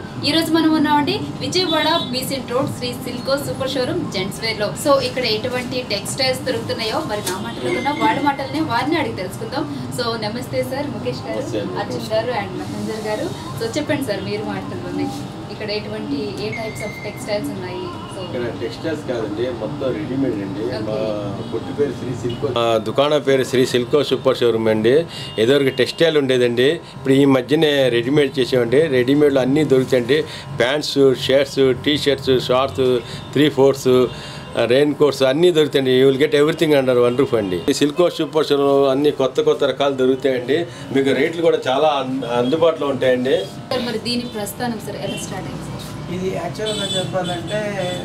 ఈ రోజు మనం ఉన్నామండి Vijayawada Besant road Shri Silko super showroom gents wear లో సో ఇక్కడ ఎటువంటి టెక్స్టైల్స్ దొరుకుతున్నాయో మరి నా మాటలు వాళ్ళ మాటల్ని వారిని అడిగి తెలుసుకుందాం సో నమస్తే సార్ ముఖేష్ గారు నమస్తే అండి. అర్జున్ గారు అండ్ మహేందర్ గారు సో చెప్పండి సార్ మీరు మాటల్లోనే ఇక్కడ ఎటువంటి ఏ టైప్స్ ఆఫ్ టెక్స్టైల్స్ ఉన్నాయి సో ఇక్కడ టెక్స్టైల్స్ కాదండి మొత్తం రెడీమేడ్ అండి మా Okay. కొట్టు పేరు శ్రీ సిల్కో మా దుకాణం పేరు శ్రీ సిల్కో సూపర్ షోరూమ్ అండి ఎదురుగా టెక్స్టైల్ ఉండేదండి ఇప్పుడు ఈ మధ్యనే రెడీమేడ్ చేసామండి రెడీమేడ్లో అన్నీ దొరుకుతాయండి pants shirts T shirts shorts three fours rain coats అన్నీ దొరుకుతాయండి you will get everything under one roof అండి ఈ సిల్కో సూపర్ షోరూమ్ అన్ని కొత్త కొత్త రకాలు దొరుకుతాయండి మీకు రేట్లు కూడా చాలా అన్- అందుబాటులో ఉంటాయండి సార్ మరి దీని ప్రస్థానం సార్ ఎలా స్టార్ట్ అయింది సార్ ఇది యాక్చువల్గా చెప్పాలంటే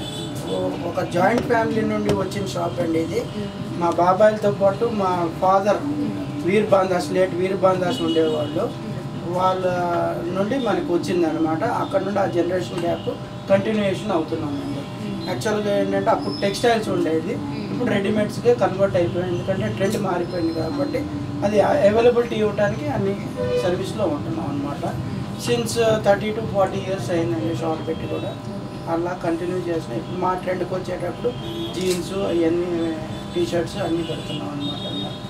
ఓ- ఒక జాయింట్ ఫ్యామిలీ నుండి వచ్చిన షాప్ అండి ఇది మా బాబాయిలతో పాటు మా ఫాదర్ వీర్ బాందాస్ లేట్ వీర్ బాందాస్ ఉండేవాళ్ళు వాళ్ళ నుండి మనకు వచ్చింది అనమాట అక్కడ నుండి ఆ జనరేషన్ గ్యాప్ కంటిన్యూయేషన్ అవుతున్నామండి యాక్చువల్గా ఏంటంటే అప్పుడు టెక్స్టైల్స్ ఉండేది ఇప్పుడు రెడీమేడ్స్కే కన్వర్ట్ అయిపోయింది ఎందుకంటే ట్రెండ్ మారిపోయింది కాబట్టి అది అవైలబిలిటీ ఇవ్వడానికి అన్ని సర్వీస్లో ఉంటున్నాం అనమాట since thirty two forty years అయిందండి షాప్ పెట్టి కూడా అలా కంటిన్యూ చేసిన ఇప్పుడు మా ట్రెండ్కి వచ్చేటప్పుడు జీన్స్ అవన్నీ టీ షర్ట్స్ అన్నీ పెడుతున్నాం అనమాట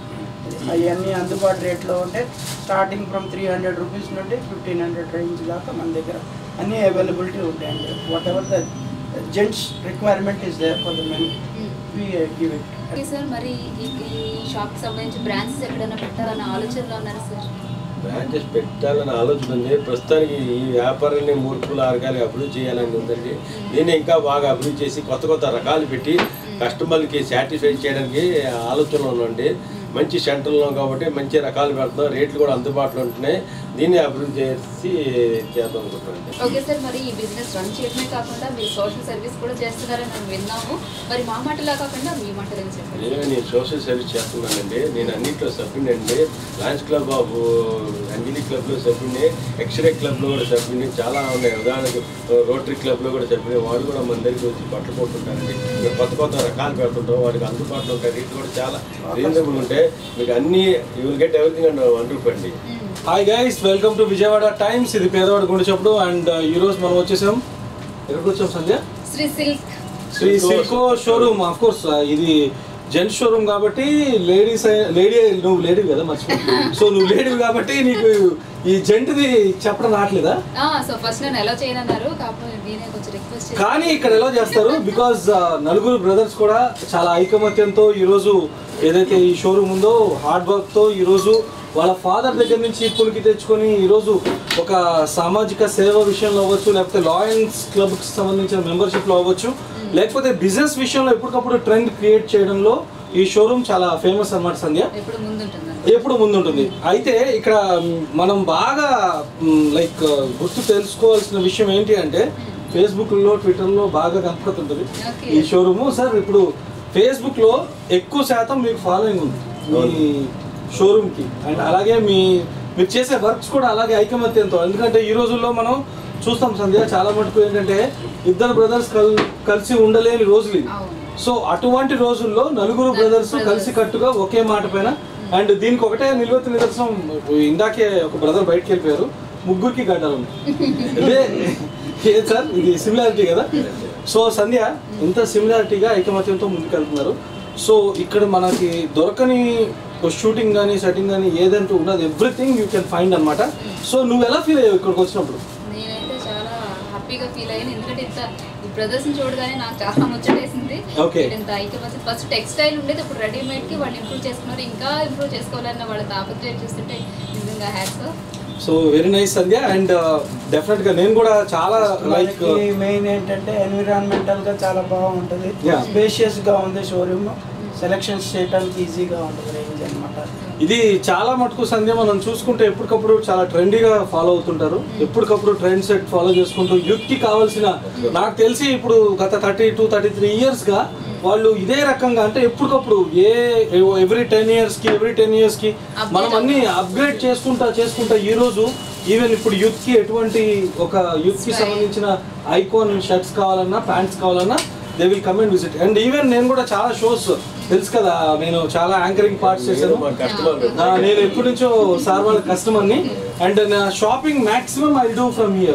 అవన్నీ అందుబాటు రేట్లో ఉంటే starting from three hundred rupees నుండి ఫిఫ్టీన్ హండ్రెడ్ రేంజ్ దాకా మన దగ్గర అన్నీ అవైలబిలిటీ ఉంటాయండి whatever the gents requirement is there for the men we give it okay sir మరి ఈ ఈ షాప్ కి సంబంధించి బ్రాంచెస్ ఎక్కడైనా పెట్టాలన్న ఆలోచనలో ఉన్నారు సార్ బ్రాంచెస్ పెట్టాలని ఆలోచన ఉంది ప్రస్తుతానికి ఈ వ్యాపారాన్ని మూర్ఖులు ఆరగాలి అభివృద్ధి చేయాలని ఉందండి దీన్ని ఇంకా బాగా అభివృద్ధి చేసి కొత్త కొత్త రకాలు పెట్టి కస్టమర్లకి సాటిస్ఫై చేయడానికి ఆలోచనలో ఉందండి మంచి సెంటర్లో కాబట్టి మంచి రకాలు పెడుతున్నాం రేట్లు కూడా అందుబాటులో ఉంటున్నాయి దీన్ని అభివృద్ధి చేసి చేద్దాం అనుకుంటున్నాండి ఓకే సార్ మరి ఈ బిజినెస్ రన్ చేయడమే కాకుండా మీరు సోషల్ సర్వీస్ కూడా చేస్తున్నారని మేము విన్నాము మరి మా మాటలా కాకుండా మీ మాటలు ఏం చెప్పండి నేను నేను సోషల్ సర్వీస్ చేస్తున్నానండి నేను అన్నింటిలో సభ్యుని అండి లాంచ్ క్లబ్ ఆఫ్ అంజలి క్లబ్లో సభ్యుని ఎక్స్రే క్లబ్లో కూడా సభ్యుని చాలా ఉన్నాయి ఉదాహరణకు రోటరీ క్లబ్లో కూడా సభ్యుని వాళ్ళు కూడా మన దగ్గరికి వచ్చి బట్టలు కొట్టుంటారండి మేము కొత్త కొత్త రకాలు పెడుతుంటాం వారికి అందుబాటులో ఉంటాయి రేట్లు కూడా చాలా రీజనబుల్ ఉంటాయి మీకు అన్నీ you will get everything and one roof అండి hi guys welcome to Vijayawada times ఇది పేదవాడ గుండె చప్పుడు అండ్ ఈ రోజు మనం వచ్చేసాం ఎక్కడికి వచ్చాం Sandhya Shri silk Shri Silko showroom of course ఇది జెంట్స్ షోరూమ్ కాబట్టి లేడీస్ లేడీ నువ్వు లేడీ కదా మర్చిపో సో నువ్వు లేడీ కాబట్టి నీకు ఈ జెంట్ది చెప్పడం రావట్లేదా సో ఫస్ట్ నేను ఎలా చేయనన్నారు కాకపోతే నేనే కొంచెం రిక్వెస్ట్ కానీ ఇక్కడ ఎలా చేస్తారు బికాజ్ నలుగురు బ్రదర్స్ కూడా చాలా ఐకమత్యంతో ఈరోజు ఏదైతే ఈ షోరూమ్ ఉందో హార్డ్ వర్క్తో ఈరోజు వాళ్ళ ఫాదర్ దగ్గర నుంచి పులికి తెచ్చుకొని ఈరోజు ఒక సామాజిక సేవ విషయంలో అవ్వచ్చు లేకపోతే లాయన్స్ క్లబ్కి సంబంధించిన మెంబర్షిప్లో అవ్వచ్చు లేకపోతే బిజినెస్ విషయంలో ఎప్పటికప్పుడు ట్రెండ్ క్రియేట్ చేయడంలో ఈ షోరూమ్ చాలా ఫేమస్ అన్నమాట సంధ్య ఎప్పుడు ముందుంటుంది ఎప్పుడు ముందుంటుంది అయితే ఇక్కడ మ్, మనం బాగా లైక్ గుర్తు తెలుసుకోవాల్సిన విషయం ఏంటి అంటే ఫేస్బుక్లో ట్విట్టర్లో బాగా కనపడుతుంటుంది Okay. ఈ షోరూము సార్ ఇప్పుడు ఫేస్బుక్లో ఎక్కువ శాతం మీకు ఫాలోయింగ్ ఉంది మీ షోరూమ్కి అండ్ అలాగే మీ మీరు చేసే వర్క్స్ కూడా అలాగే ఐకమత్యంతో ఎందుకంటే ఈ రోజుల్లో మనం చూస్తాం సంధ్య చాలా మటుకు ఏంటంటే ఇద్దరు బ్రదర్స్ కల్ కలిసి ఉండలేని రోజులు ఇవి. అవును సో అటువంటి రోజుల్లో నలుగురు బ్రదర్స్ కలిసి కట్టుగా ఒకే మాట పైన అండ్ దీనికి ఒకటే నిలువెత్తు నిదర్శనం ఇందాకే ఒక బ్రదర్ బయటకు వెళ్ళిపోయారు ముగ్గురికి గడ్డలు ఉన్నాయి ఇదే ఏది సార్ ఇది సిమిలారిటీ కదా సో సంధ్య ఇంత సిమిలారిటీగా ఐకమత్యంతో ముందుకెళ్తున్నారు సో ఇక్కడ మనకి దొరకని షూటింగ్ కానీ సెట్టింగ్ కానీ ఏదంటూ ఉన్నది ఎవ్రీథింగ్ యూ కెన్ ఫైండ్ అన్నమాట సో నువ్వు ఎలా ఫీల్ అయ్యావు ఇక్కడికి వచ్చినప్పుడు నేనైతే చాలా హ్యాపీగా ఫీల్ అయ్యాను ఎందుకంటే ఇంత ఈ బ్రదర్స్ చూడగానే నాకు చాలా ముచ్చటేసింది Okay. వీళ్ళు ఇంత ఐక్యమత్యం ఫస్ట్ టెక్స్టైల్ ఉండేది ఇప్పుడు రెడీమేడ్ కి వాళ్ళు ఇంప్రూవ్ చేసుకున్నారు ఇంకా ఇంప్రూవ్ చేసుకోవాలన్న వాళ్ళ తాపత్రయం చూస్తుంటే నిజంగా hats so very nice Sandhya and definite గా నేను కూడా చాలా లైక్ మనకి మెయిన్ ఏంటంటే ఎన్విరాన్మెంటల్ గా చాలా బాగుంటుంది Yeah. స్పేషియస్ గా ఉంది షోరూమ్ సెలక్షన్స్ చేయడానికి ఈజీగా ఉంటుంది రేంజ్ అనమాట ఇది చాలా మటుకు సంధ్య మనం చూసుకుంటే ఎప్పటికప్పుడు చాలా ట్రెండీగా ఫాలో అవుతుంటారు ఎప్పటికప్పుడు ట్రెండ్ సెట్ ఫాలో చేసుకుంటూ యూత్ కి కావాల్సిన నాకు తెలిసి ఇప్పుడు గత thirty two thirty three years గా వాళ్ళు ఇదే రకంగా అంటే ఎప్పటికప్పుడు ఏ ఎవ్రీ టెన్ ఇయర్స్ కి ఎవ్రీ టెన్ ఇయర్స్ కి మనం అన్ని అప్గ్రేడ్ చేసుకుంటా చేసుకుంటా ఈ రోజు ఈవెన్ ఇప్పుడు యూత్ కి ఎటువంటి ఒక యూత్ కి సంబంధించిన ఐకాన్ షర్ట్స్ కావాలన్నా ప్యాంట్స్ కావాలన్నా they will come and visit and even నేను కూడా చాలా షోస్ తెలుసు కదా నేను చాలా యాంకరింగ్ పార్ట్స్ చేశాను మా కస్టమర్ ఆ, నేను ఎప్పటి నుంచో సార్ వాళ్ళ కస్టమర్ని అండ్ నా shopping maximum I do from here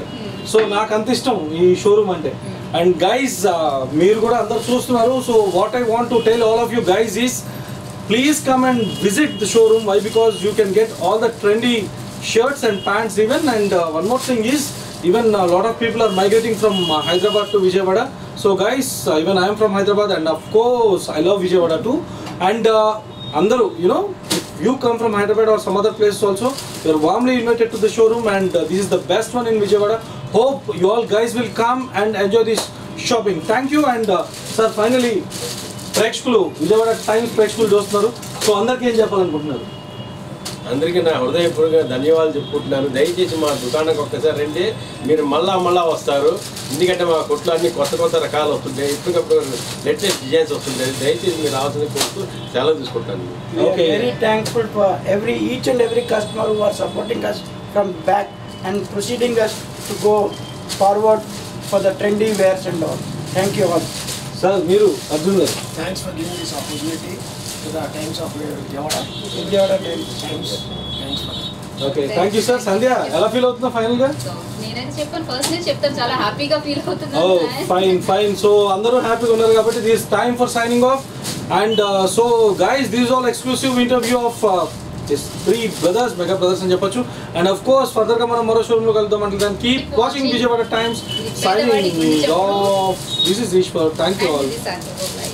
so నాకు అంత ఇష్టం ఈ షోరూమ్ అంటే అండ్ గైస్ మీరు కూడా అందరు చూస్తున్నారు so what I want to tell all of you guys is please come and visit the showroom why because you can get all the trendy shirts and pants even and one more thing is even a lot of people are migrating from uh, Hyderabad to Vijayawada. So guys, uh, even I am from Hyderabad and of course I love Vijayawada too. And uh, Andaru, you know, if you come from Hyderabad or some other places also, you are warmly invited to the showroom and uh, this is the best one in Vijayawada. Hope you all guys will come and enjoy this shopping. Thank you and uh, sir finally ప్రేక్షకులు Vijayawada times ప్రేక్షకులు చూస్తున్నారు so అందరికీ ఏం చెప్పాలనుకుంటున్నారు అందరికీ నా హృదయపూర్వక ధన్యవాదాలు చెప్పుకుంటున్నాను దయచేసి మా దుకాణానికి ఒక్కసారి రండి మీరు మళ్ళా మళ్ళా వస్తారు ఎందుకంటే మా కొట్లో అన్ని కొత్త కొత్త రకాలు వస్తుంటాయి ఇప్పటికప్పుడు లేటెస్ట్ డిజైన్స్ వస్తుంటాయి దయచేసి మీరు రావాల్సిన కోరుతూ సెలవు తీసుకుంటాను We are Okay. very thankful for every each and every customer who are supporting us from back and proceeding us to go forward for the trendy wears and all. Thank you all. Sir మీరు అర్జున్ గారు Thanks for giving this opportunity to the Times of Vijayawada. Vijayawada Times. Times. Thanks for that. Okay thank you sir Sandhya ఎలా feel అవుతుందా final గా so నేనైతే చెప్పాను first నేను చెప్తాను చాలా హ్యాపీగా ఫీల్ ఓ అవుతున్నాను ఫైన్ ఫైన్ సో అందరూ హ్యాపీగా ఉన్నారు కాబట్టి this time for signing off and so guys this all exclusive interview of three brothers mega brothers అని చెప్పొచ్చు అండ్ అఫ్ కోర్స్ ఫర్దర్ గా మనం మరో షోరూమ్ లో కలుద్దాం అంటే keep watching Vijayawada times signing off this is Eshwar thank you all and